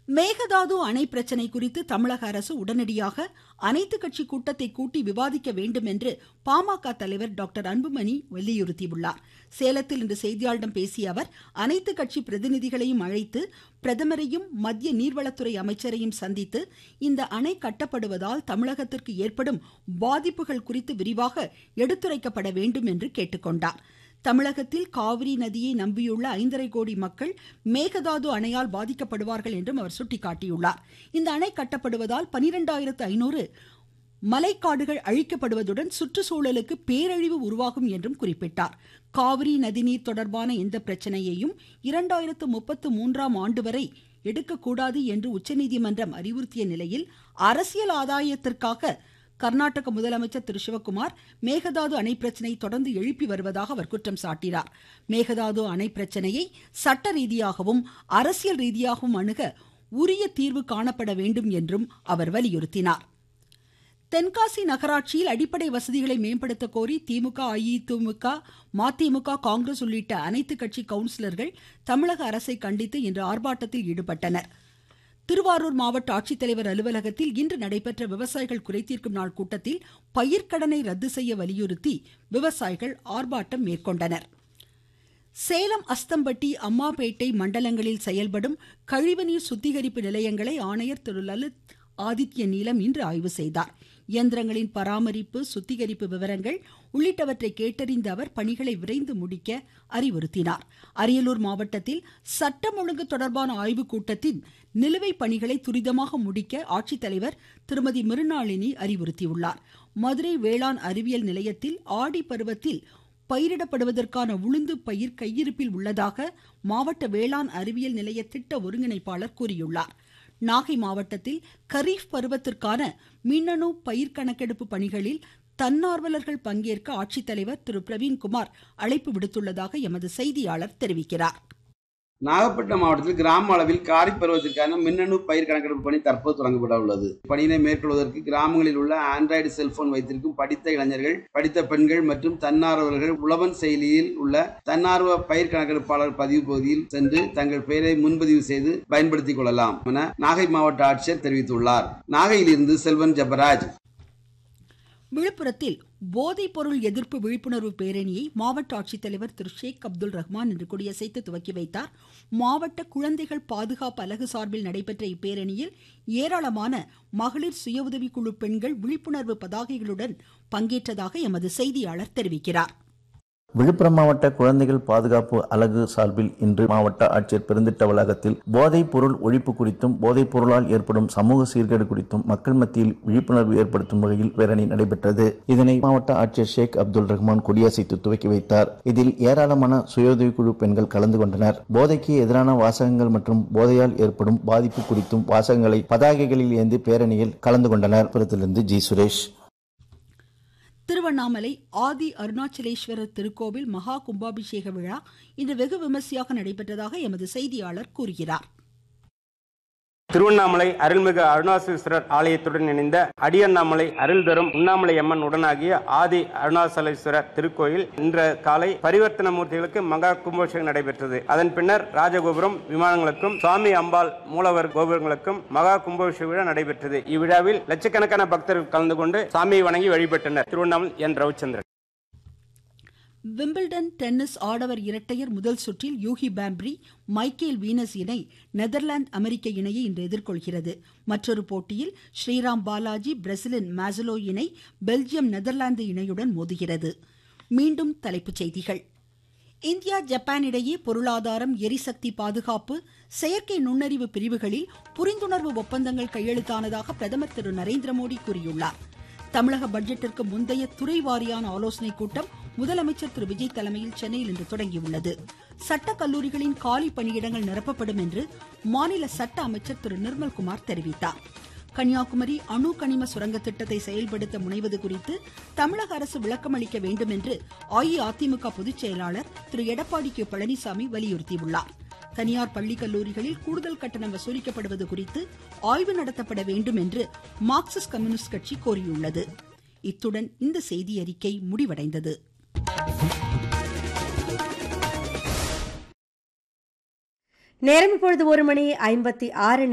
மேகதாது அணை பிரச்சினை குறித்து தமிழக அரசு உடனடியாக அனைத்து கட்சி கூட்டத்தை கூட்டி விவாதிக்க வேண்டும் என்று பாமக தலைவர் டாக்டர் அன்புமணி வலியுறுத்தியுள்ளார் சேலத்தில் இன்று செய்தியாளர்களிடம் பேசிய அவர் அனைத்து கட்சி பிரதிநிதிகளையும் அழைத்து பிரதமரையும் மத்திய நீர்வளத்துறை அமைச்சரையும் சந்தித்து இந்த அணை கட்டப்படுவதால் தமிழகத்திற்கு ஏற்படும் பாதிப்புகள் குறித்து விரிவாக எடுத்துரைக்கப்பட வேண்டும் என்று கேட்டுக்கொண்டார் தமிழகத்தில் காவிரி நதியை நம்பியுள்ள ஐந்தரை கோடி மக்கள் மேகதாது அணையால் பாதிக்கப்படுவார்கள் என்றும் அவர் சுட்டிக்காட்டியுள்ளார் இந்த அணை கட்டப்படுவதால் பனிரெண்டாயிரத்து ஐநூறு மலைக்காடுகள் அழிக்கப்படுவதுடன் சுற்றுச்சூழலுக்கு பேரழிவு உருவாகும் என்றும் குறிப்பிட்டார் காவிரி நதிநீர் தொடர்பான எந்த பிரச்சனையையும் இரண்டாயிரத்து முப்பத்து மூன்றாம் ஆண்டு வரை எடுக்கக்கூடாது என்று உச்சநீதிமன்றம் அறிவுறுத்திய நிலையில் அரசியல் ஆதாயத்திற்காக கர்நாடக முதலமைச்சர் திரு சிவக்குமார் மேகதாது அணை பிரச்சனை தொடர்ந்து எழுப்பி வருவதாக அவர் குற்றம் சாட்டினார் மேகதாது அணை பிரச்சனையை சட்ட ரீதியாகவும் அரசியல் ரீதியாகவும் அணுக உரிய தீர்வு காணப்பட வேண்டும் என்றும் அவர் வலியுறுத்தினார் தென்காசி நகராட்சியில் அடிப்படை வசதிகளை மேம்படுத்த கோரி திமுக அஇஅதிமுக மதிமுக காங்கிரஸ் உள்ளிட்ட அனைத்து கட்சி கவுன்சிலர்கள் தமிழக அரசை கண்டித்து இன்று ஆர்ப்பாட்டத்தில் ஈடுபட்டனர் திருவாரூர் மாவட்ட ஆட்சித்தலைவர் அலுவலகத்தில் இன்று நடைபெற்ற விவசாயிகள் குறைதீர்க்கும் நாள் கூட்டத்தில் பயிர்க்கடனை ரத்து செய்ய வலியுறுத்தி விவசாயிகள் ஆர்ப்பாட்டம் மேற்கொண்டனர் சேலம் அஸ்தம்பட்டி அம்மாபேட்டை மண்டலங்களில் செயல்படும் கழிவுநீர் சுத்திகரிப்பு நிலையங்களை ஆணையர் திரு லலித் ஆதித்ய நீலம் இன்று ஆய்வு செய்தார் இயந்திரங்களின் பராமரிப்பு சுத்திகரிப்பு விவரங்கள் உள்ளிட்டவற்றை கேட்டறிந்த அவர் பணிகளை விரைந்து முடிக்க அறிவுறுத்தினார் அரியலூர் மாவட்டத்தில் சட்டம் ஒழுங்கு தொடர்பான ஆய்வுக் கூட்டத்தின் நிலுவைப் பணிகளை துரிதமாக முடிக்க ஆட்சித்தலைவர் திருமதி மிருணாளினி அறிவுறுத்தியுள்ளார் மதுரை வேளாண் அறிவியல் நிலையத்தில் ஆடி பருவத்தில் பயிரிடப்படுவதற்கான உளுந்து பயிர் கையிருப்பில் உள்ளதாக மாவட்ட வேளாண் அறிவியல் நிலைய திட்ட ஒருங்கிணைப்பாளர் கூறியுள்ளார் நாகை மாவட்டத்தில் கரீஃப் பருவத்திற்கான மின்னணு பயிர் கணக்கெடுப்பு பணிகளில் தன்னார்வலர்கள் பங்கேற்க ஆட்சித்தலைவர் திரு பிரவீன்குமார் அழைப்பு விடுத்துள்ளதாக எமது செய்தியாளர் தெரிவிக்கிறார் நாகப்பட்டினம் மாவட்டத்தில் கிராம அளவில் காரிப் பருவத்திற்கான மின்னணு பயிர் கணக்கெடுப்பு பணி தற்போது தொடங்கப்பட உள்ளது பணியினை மேற்கொள்வதற்கு கிராமங்களில் உள்ள ஆண்ட்ராய்டு செல்போன் வைத்திருக்கும் படித்த இளைஞர்கள் படித்த பெண்கள் மற்றும் தன்னார்வலர்கள் உழவன் செயலியில் உள்ள தன்னார்வ பயிர் கணக்கெடுப்பாளர் பதிவு பகுதியில் சென்று தங்கள் பெயரை முன்பதிவு செய்து பயன்படுத்திக் கொள்ளலாம் என நாகை மாவட்ட ஆட்சியர் தெரிவித்துள்ளார் நாகையிலிருந்து செல்வன் ஜபராஜ் விழுப்புரத்தில் போதைப் பொருள் எதிர்ப்பு விழிப்புணர்வு பேரணியை மாவட்ட ஆட்சித்தலைவர் திரு ஷேக் அப்துல் ரஹ்மான் இன்று கொடியசைத்து துவக்கி வைத்தார் மாவட்ட குழந்தைகள் பாதுகாப்பு அலகு சார்பில் நடைபெற்ற இப்பேரணியில் ஏராளமான மகளிர் சுய உதவிக்குழு பெண்கள் விழிப்புணர்வு பதாகைகளுடன் பங்கேற்றதாக எமது செய்தியாளர் தெரிவிக்கிறார் விழுப்புரம் மாவட்ட குழந்தைகள் பாதுகாப்பு அலகு சார்பில் இன்று மாவட்ட ஆட்சியர் பெருந்திட்ட வளாகத்தில் போதைப் பொருள் ஒழிப்பு குறித்தும் போதைப் பொருளால் ஏற்படும் சமூக சீர்கேடு குறித்தும் மக்கள் மத்தியில் விழிப்புணர்வு ஏற்படுத்தும் வகையில் பேரணி நடைபெற்றது இதனை மாவட்ட ஆட்சியர் ஷேக் அப்துல் ரஹ்மான் கொடியசைத்து துவக்கி வைத்தார் இதில் ஏராளமான சுயஉதவிக்குழு பெண்கள் கலந்து கொண்டனர் போதைக்கு எதிரான வாசகங்கள் மற்றும் போதையால் ஏற்படும் பாதிப்பு குறித்தும் வாசகங்களை பதாகைகளில் ஏந்தி பேரணியில் கலந்து கொண்டனர் புறத்திலிருந்து ஜி சுரேஷ் திருவண்ணாமலை ஆதி அருணாச்சலேஸ்வரர் திருக்கோவில் மகா கும்பாபிஷேக விழா இன்று வெகு விமர்சையாக நடைபெற்றதாக எமது செய்தியாளர் கூறுகிறார் திருவண்ணாமலை அருள்மிகு அருணாசலேஸ்வரர் ஆலயத்துடன் இணைந்த அடியண்ணாமலை அருள் தரும் உண்ணாமலை அம்மன் உடனாகிய ஆதி அருணாசலேஸ்வரர் திருக்கோயில் இன்று காலை பரிவர்த்தன மூர்த்திகளுக்கு மகா கும்பாபிஷேகம் நடைபெற்றது அதன் பின்னர் ராஜகோபுரம் விமானங்களுக்கும் சுவாமி அம்பாள் மூலவர் கோபுரங்களுக்கும் மகா கும்பாபிஷேக விழா நடைபெற்றது இவ்விழாவில் லட்சக்கணக்கான பக்தர்கள் கலந்து கொண்டு சாமியை வணங்கி வழிபட்டனர் Tiruvannamalai N Ravichandran Wimbledon tennis ஆடவர் இரட்டையர் முதல் சுற்றில் யூகி பாம்ப்ரி மைக்கேல் வீனஸ் இணை நெதர்லாந்து அமெரிக்க இணையை இன்று எதிர்கொள்கிறது மற்றொரு போட்டியில் ஸ்ரீராம் பாலாஜி பிரேசிலின் மாசலோ இணை பெல்ஜியம் நெதர்லாந்து இணையுடன் மோதுகிறது மீண்டும் தலைப்புச் செய்திகள் இந்தியா ஜப்பான் இடையே பொருளாதாரம் எரிசக்தி பாதுகாப்பு செயற்கை நுண்ணறிவு பிரிவுகளில் புரிந்துணர்வு ஒப்பந்தங்கள் கையெழுத்தானதாக பிரதமர் திரு நரேந்திர மோடி கூறியுள்ளார் தமிழக பட்ஜெட்டிற்கு முந்தைய துறை வாரியான ஆலோசனைக் கூட்டம் முதலமைச்சர் திரு விஜய் தலைமையில் சென்னையில் இன்று தொடங்கியுள்ளது சட்ட கல்லூரிகளின் காலி பணியிடங்கள் நிரப்பப்படும் என்று மாநில சட்ட அமைச்சர் திரு நிர்மல்குமார் தெரிவித்தார் கன்னியாகுமரி அணு கனிம சுரங்க திட்டத்தை செயல்படுத்த முனைவது குறித்து தமிழக அரசு விளக்கம் அளிக்க வேண்டும் என்று அஇஅதிமுக பொதுச் செயலாளர் திரு எடப்பாடி கே பழனிசாமி வலியுறுத்தியுள்ளார் தனியார் பள்ளி கல்லூரிகளில் கூடுதல் கட்டணம் வசூலிக்கப்படுவது குறித்து ஆய்வு நடத்தப்பட வேண்டும் என்று மார்க்சிஸ்ட் கம்யூனிஸ்ட் கட்சி கோரியுள்ளது இத்துடன் இந்த செய்தி அறிக்கை முடிவடைந்தது நேரம் இப்பொழுது ஒரு மணி ஐம்பத்தி ஆறு